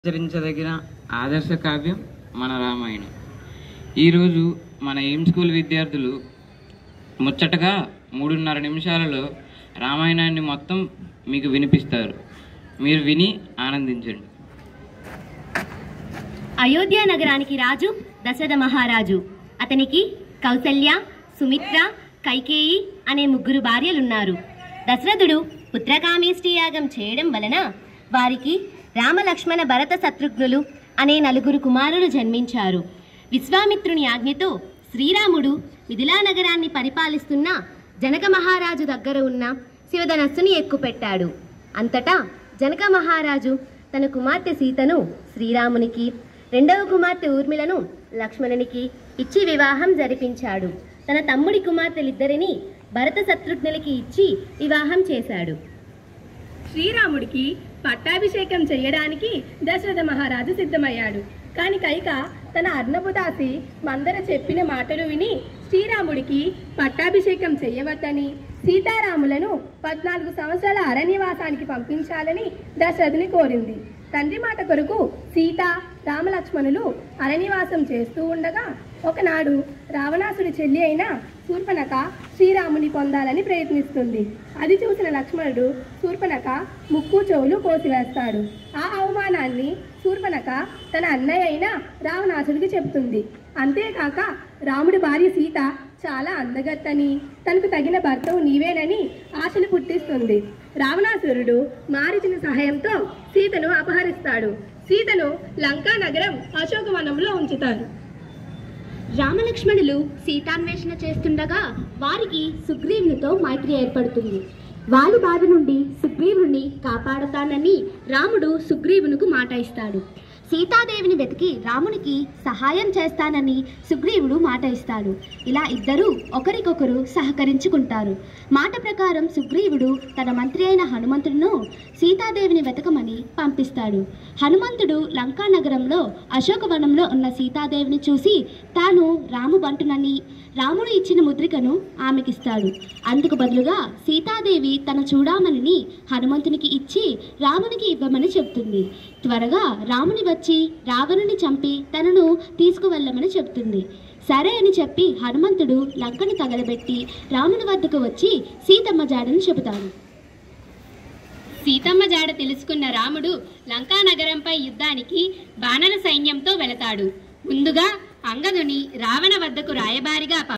ఆచరించదగిన ఆదర్శ కావ్యం మన రామాయణం ఈరోజు మన ఎయిమ్ స్కూల్ విద్యార్థులు ముచ్చటగా మూడున్నర నిమిషాలలో రామాయణాన్ని మొత్తం మీకు వినిపిస్తారు మీరు విని ఆనందించండి అయోధ్య నగరానికి రాజు దశరథ మహారాజు అతనికి కౌసల్య సుమిత్ర కైకేయి అనే ముగ్గురు భార్యలున్నారు దశరథుడు పుత్రకామేష్టి యాగం చేయడం వలన వారికి రామలక్ష్మణ భరత శత్రుఘ్నులు అనే నలుగురు కుమారులు జన్మించారు విశ్వామిత్రుని ఆజ్ఞతో శ్రీరాముడు మిథిలా నగరాన్ని పరిపాలిస్తున్న జనక మహారాజు దగ్గర ఉన్న శివధనస్సుని ఎక్కుపెట్టాడు అంతటా జనక మహారాజు తన కుమార్తె సీతను శ్రీరామునికి రెండవ కుమార్తె ఊర్మిళను లక్ష్మణునికి ఇచ్చి వివాహం జరిపించాడు తన తమ్ముడి కుమార్తెలిద్దరిని భరత శత్రుఘ్నులకి ఇచ్చి వివాహం చేశాడు శ్రీరాముడికి పట్టాభిషేకం చేయడానికి దశరథ మహారాజు సిద్ధమయ్యాడు కాని కైక తన అర్ణబుదాసి మందర చెప్పిన మాటలు విని శ్రీరాముడికి పట్టాభిషేకం చేయవద్దని సీతారాములను పద్నాలుగు సంవత్సరాల అరణ్యవాసానికి పంపించాలని దశరథుని కోరింది తండ్రి మాట కొరకు సీత రామలక్ష్మణులు అరణ్యవాసం చేస్తూ ఉండగా ఒకనాడు రావణాసుడి చెల్లి అయిన శూర్పణక శ్రీరాముని పొందాలని ప్రయత్నిస్తుంది అది చూసిన లక్ష్మణుడు శూర్పణక ముక్కు చెవులు కోసివేస్తాడు ఆ అవమానాన్ని శూర్పణక తన అన్నయ్య అయిన రావణాసుడికి చెప్తుంది అంతేకాక రాముడి భార్య సీత చాలా అందగత్తని తనకు తగిన భర్తవు నీవేనని ఆశలు పుట్టిస్తుంది రావణాసురుడు మారిచిన సహాయంతో సీతను అపహరిస్తాడు సీతను లంకా నగరం అశోకవనంలో ఉంచుతారు రామలక్ష్మణులు సీతాన్వేషణ చేస్తుండగా వారికి సుగ్రీవునితో మైత్రి ఏర్పడుతుంది వారి బాధ నుండి సుగ్రీవుని కాపాడుతానని రాముడు సుగ్రీవునికి మాట ఇస్తాడు సీతాదేవిని వెతికి రామునికి సహాయం చేస్తానని సుగ్రీవుడు మాట ఇస్తాడు ఇలా ఇద్దరూ ఒకరికొకరు సహకరించుకుంటారు మాట ప్రకారం సుగ్రీవుడు తన మంత్రి అయిన హనుమంతుడును సీతాదేవిని వెతకమని పంపిస్తాడు హనుమంతుడు లంకా నగరంలో అశోకవనంలో ఉన్న సీతాదేవిని చూసి తాను రాము బంటునని రాముడు ఇచ్చిన ముద్రికను ఆమెకిస్తాడు అందుకు బదులుగా సీతాదేవి తన చూడామణిని హనుమంతునికి ఇచ్చి రామునికి ఇవ్వమని చెప్తుంది త్వరగా రాముని వచ్చి రావణుని చంపి తనను తీసుకువెళ్ళమని చెప్తుంది సరే అని చెప్పి హనుమంతుడు లంకను తగలబెట్టి రాముని వద్దకు వచ్చి సీతమ్మ జాడను చెబుతాడు సీతమ్మ జాడ తెలుసుకున్న రాముడు లంకా నగరంపై యుద్ధానికి బాణల సైన్యంతో వెళతాడు ముందుగా అంగదుని రావణ వద్దకు రాయబారిగా